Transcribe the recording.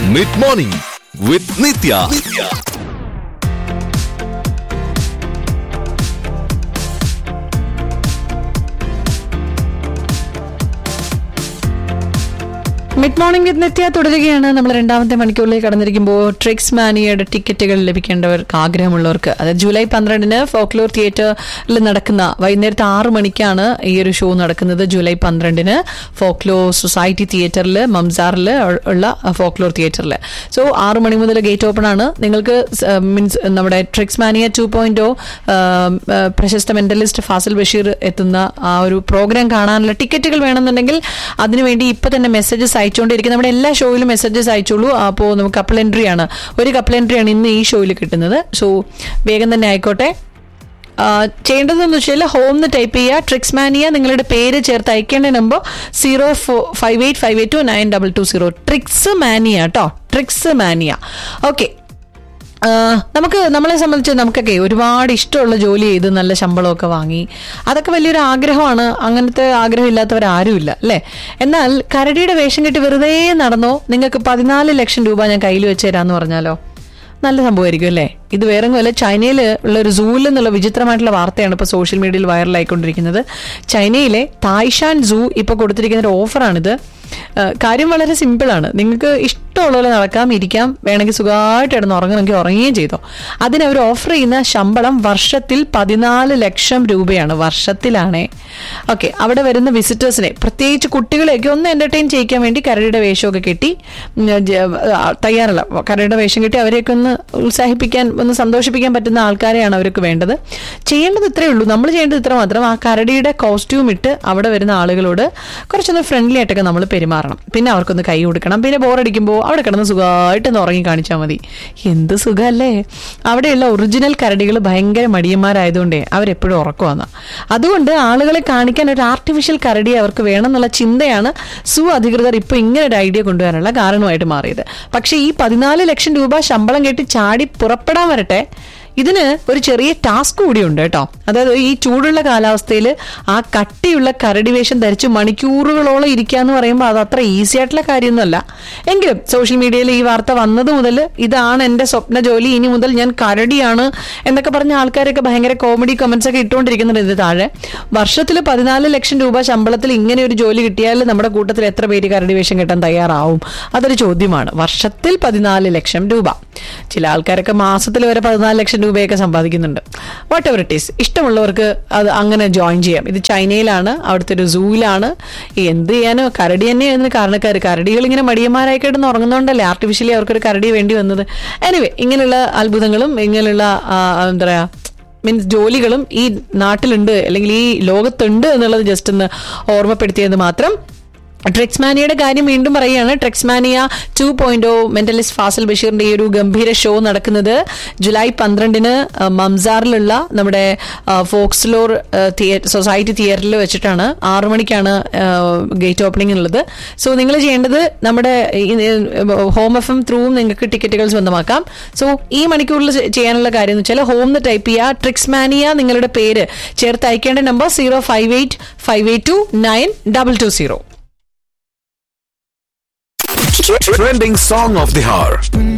mid morning with Nithya mid morning with Nithya തുടരുകയാണ് നമ്മൾ രണ്ടാമത്തെ മണിക്കൂറിലേക്ക് കടന്നിരിക്കുമ്പോൾ ട്രിക്സ് മാനിയയുടെ ടിക്കറ്റുകൾ ലഭിക്കേണ്ടവർക്ക് ആഗ്രഹമുള്ളവർക്ക് അതായത് ജൂലൈ പന്ത്രണ്ടിന് ഫോക്ലോർ തിയേറ്ററിൽ നടക്കുന്ന വൈകുന്നേരത്തെ ആറ് മണിക്കാണ് ഈ ഒരു ഷോ നടക്കുന്നത് ജൂലൈ പന്ത്രണ്ടിന് ഫോക്ലോർ സൊസൈറ്റി തിയേറ്ററിൽ മംസാറിൽ ഉള്ള ഫോക്ലോർ തിയേറ്ററിൽ സോ ആറ് മണി മുതൽ ഗേറ്റ് ഓപ്പൺ ആണ് നിങ്ങൾക്ക് മീൻസ് നമ്മുടെ ട്രിക്സ് മാനിയ ടു പോയിന്റ് പ്രശസ്ത മെന്റലിസ്റ്റ് ഫാസിൽ ബഷീർ എത്തുന്ന ആ ഒരു പ്രോഗ്രാം കാണാനുള്ള ടിക്കറ്റുകൾ വേണമെന്നുണ്ടെങ്കിൽ അതിനുവേണ്ടി ഇപ്പൊ തന്നെ മെസ്സേജസ് അയച്ചുകൊണ്ടിരിക്കും നമ്മുടെ എല്ലാ ഷോയിലും മെസ്സേജസ് അയച്ചോളൂ അപ്പോൾ നമുക്ക് കപ്പിൾ എൻട്രി ആണ് ഒരു കപ്പിൾ എൻട്രി ആണ് ഇന്ന് ഈ ഷോയിൽ കിട്ടുന്നത് സോ വേഗം തന്നെ ആയിക്കോട്ടെ ആ, ചെയ്യേണ്ടതെന്ന് വെച്ചാൽ ഹോം എന്ന് ടൈപ്പ് ചെയ്യുക ട്രിക്സ് മാനിയ നിങ്ങളുടെ പേര് ചേർത്ത് അയക്കേണ്ട number zero four five eight five eight two nine double two zero tricks mania കേട്ടോ ട്രിക്സ് മാനിയ ഓക്കെ നമുക്ക് നമ്മളെ സംബന്ധിച്ച് നമുക്കൊക്കെ ഒരുപാട് ഇഷ്ടമുള്ള ജോലി ചെയ്ത് നല്ല ശമ്പളമൊക്കെ വാങ്ങി അതൊക്കെ വലിയൊരു ആഗ്രഹമാണ് അങ്ങനത്തെ ആഗ്രഹം ഇല്ലാത്തവർ ആരുമില്ല അല്ലേ എന്നാൽ കരടിയുടെ വേഷം കെട്ടി വെറുതെ നടന്നോ നിങ്ങൾക്ക് പതിനാല് ലക്ഷം രൂപ ഞാൻ കയ്യിൽ വെച്ച് തരാമെന്ന് പറഞ്ഞാലോ നല്ല സംഭവമായിരിക്കും അല്ലേ ഇത് വേറെ ഒന്നുമല്ല ചൈനയിൽ ഉള്ള ഒരു സൂവിൽ എന്നുള്ള വിചിത്രമായിട്ടുള്ള വാർത്തയാണ് ഇപ്പോൾ സോഷ്യൽ മീഡിയയിൽ വൈറലായിക്കൊണ്ടിരിക്കുന്നത് ചൈനയിലെ തായ്ഷാൻ സൂ ഇപ്പോൾ കൊടുത്തിരിക്കുന്ന ഒരു ഓഫറാണിത് ആ, കാര്യം വളരെ സിമ്പിളാണ് നിങ്ങൾക്ക് ഇഷ്ടമുള്ള പോലെ നടക്കാം ഇരിക്കാം വേണമെങ്കിൽ സുഖമായിട്ട് കിടന്ന് ഉറങ്ങണമെങ്കിൽ ഉറങ്ങുകയും ചെയ്തോ അതിന് അവർ ഓഫർ ചെയ്യുന്ന ശമ്പളം വർഷത്തിൽ പതിനാല് ലക്ഷം രൂപയാണ് വർഷത്തിലാണേ ഓക്കെ അവിടെ വരുന്ന വിസിറ്റേഴ്സിനെ പ്രത്യേകിച്ച് കുട്ടികളെയൊക്കെ ഒന്ന് എന്റർടൈൻ ചെയ്യിക്കാൻ വേണ്ടി കരടിയുടെ വേഷമൊക്കെ കെട്ടി ഉം, ജ- ആ, തയ്യാറല്ല കരടിയുടെ വേഷം കെട്ടി അവരെയൊക്കെ ഒന്ന് ഉത്സാഹിപ്പിക്കാൻ ഒന്ന് സന്തോഷിപ്പിക്കാൻ പറ്റുന്ന ആൾക്കാരെയാണ് അവർക്ക് വേണ്ടത് ചെയ്യേണ്ടത് ഇത്രയേ ഉള്ളൂ നമ്മൾ ചെയ്യേണ്ടത് ഇത്ര മാത്രം ആ കരടിയുടെ കോസ്റ്റ്യൂം ഇട്ട് അവിടെ വരുന്ന ആളുകളോട് കുറച്ചൊന്ന് ഫ്രണ്ട്ലി ആയിട്ടൊക്കെ നമ്മൾ പെരുമാറണം പിന്നെ അവർക്കൊന്ന് കൈ കൊടുക്കണം പിന്നെ ബോറടിക്കുമ്പോൾ അവിടെ കിടന്ന് സുഖമായിട്ട് ഒന്ന് ഉറങ്ങി കാണിച്ചാൽ മതി എന്ത് സുഖമല്ലേ അവിടെയുള്ള ഒറിജിനൽ കരടികൾ ഭയങ്കര മടിയന്മാരായതുകൊണ്ടേ അവരെപ്പോഴും ഉറക്കമാണ് അതുകൊണ്ട് ആളുകളെ കാണിക്കാൻ ഒരു ആർട്ടിഫിഷ്യൽ കരടി അവർക്ക് വേണം എന്നുള്ള ചിന്തയാണ് സു അധികൃതർ ഇപ്പോൾ ഇങ്ങനെ ഒരു ഐഡിയ കൊണ്ടുവരാനുള്ള കാരണമായിട്ട് മാറിയത് പക്ഷേ ഈ പതിനാല് ലക്ഷം രൂപ ശമ്പളം കെട്ടി ചാടി പുറപ്പെടാൻ വരട്ടെ ഇതിന് ഒരു ചെറിയ ടാസ്ക് കൂടിയുണ്ട് കേട്ടോ അതായത് ഈ ചൂടുള്ള കാലാവസ്ഥയിൽ ആ കട്ടിയുള്ള കരടി വേഷം ധരിച്ച് മണിക്കൂറുകളോളം ഇരിക്കുക എന്ന് പറയുമ്പോൾ അത് അത്ര ഈസി ആയിട്ടുള്ള കാര്യമൊന്നുമല്ല എങ്കിലും സോഷ്യൽ മീഡിയയിൽ ഈ വാർത്ത വന്നത് മുതൽ ഇതാണ് എൻ്റെ സ്വപ്ന ജോലി ഇനി മുതൽ ഞാൻ കരടിയാണ് എന്നൊക്കെ പറഞ്ഞ ആൾക്കാരൊക്കെ ഭയങ്കര കോമഡി കമന്റ്സ് ഒക്കെ ഇട്ടുകൊണ്ടിരിക്കുന്നുണ്ട് ഇത് താഴെ വർഷത്തിൽ പതിനാല് ലക്ഷം രൂപ ശമ്പളത്തിൽ ഇങ്ങനെ ഒരു ജോലി കിട്ടിയാൽ നമ്മുടെ കൂട്ടത്തിൽ എത്ര പേര് കരടി വേഷം കെട്ടാൻ തയ്യാറാവും അതൊരു ചോദ്യമാണ് വർഷത്തിൽ പതിനാല് ലക്ഷം രൂപ ചില ആൾക്കാരൊക്കെ മാസത്തിൽ വരെ പതിനാല് ലക്ഷം രൂപയൊക്കെ സമ്പാദിക്കുന്നുണ്ട് വാട്ട് എവർ ഇറ്റ് ഈസ് ഇഷ്ടമുള്ളവർക്ക് അത് അങ്ങനെ ജോയിൻ ചെയ്യാം ഇത് ചൈനയിലാണ് അവിടുത്തെ ഒരു സൂവിലാണ് എന്ത് ചെയ്യാനോ കരടി തന്നെയാണ് കാരണക്കാർ കരടികൾ ഇങ്ങനെ മടിയന്മാരായി കിടന്ന് ഉറങ്ങുന്നതുകൊണ്ടല്ലേ ആർട്ടിഫിഷ്യലി അവർക്കൊരു കരടി വേണ്ടി വന്നത് എനിവേ ഇങ്ങനെയുള്ള അത്ഭുതങ്ങളും ഇങ്ങനെയുള്ള ആ, എന്താ പറയാ മീൻസ് ജോലികളും ഈ നാട്ടിലുണ്ട് അല്ലെങ്കിൽ ഈ ലോകത്തുണ്ട് എന്നുള്ളത് ജസ്റ്റ് ഒന്ന് ഓർമ്മപ്പെടുത്തിയത് മാത്രം ട്രെക്സ്മാനിയയുടെ കാര്യം വീണ്ടും പറയുകയാണ് tricks mania two point mentalist Fazil ബഷീറിന്റെ ഈ ഒരു ഗംഭീര ഷോ നടക്കുന്നത് ജൂലൈ പന്ത്രണ്ടിന് ആ, മംസാറിലുള്ള നമ്മുടെ ആ, ഫോക്സ്ലോർ ആ, തിയേ- സൊസൈറ്റി തിയേറ്ററിൽ വെച്ചിട്ടാണ് ആറു മണിക്കാണ് ആ, ഗേറ്റ് ഓപ്പണിംഗ് ഉള്ളത് സോ നിങ്ങൾ ചെയ്യേണ്ടത് നമ്മുടെ ഈ, ഹോം എഫ് എം ത്രൂവും നിങ്ങൾക്ക് ടിക്കറ്റുകൾ സ്വന്തമാക്കാം സോ ഈ മണിക്കൂറിൽ ചെ- ചെയ്യാനുള്ള കാര്യം എന്ന് വെച്ചാൽ ഹോം എന്ന് ടൈപ്പ് ചെയ്യുക ട്രിക്സ്മാനിയ നിങ്ങളുടെ പേര് ചേർത്ത് അയക്കേണ്ട number zero five eight five eight two nine double two zero trending song of the hour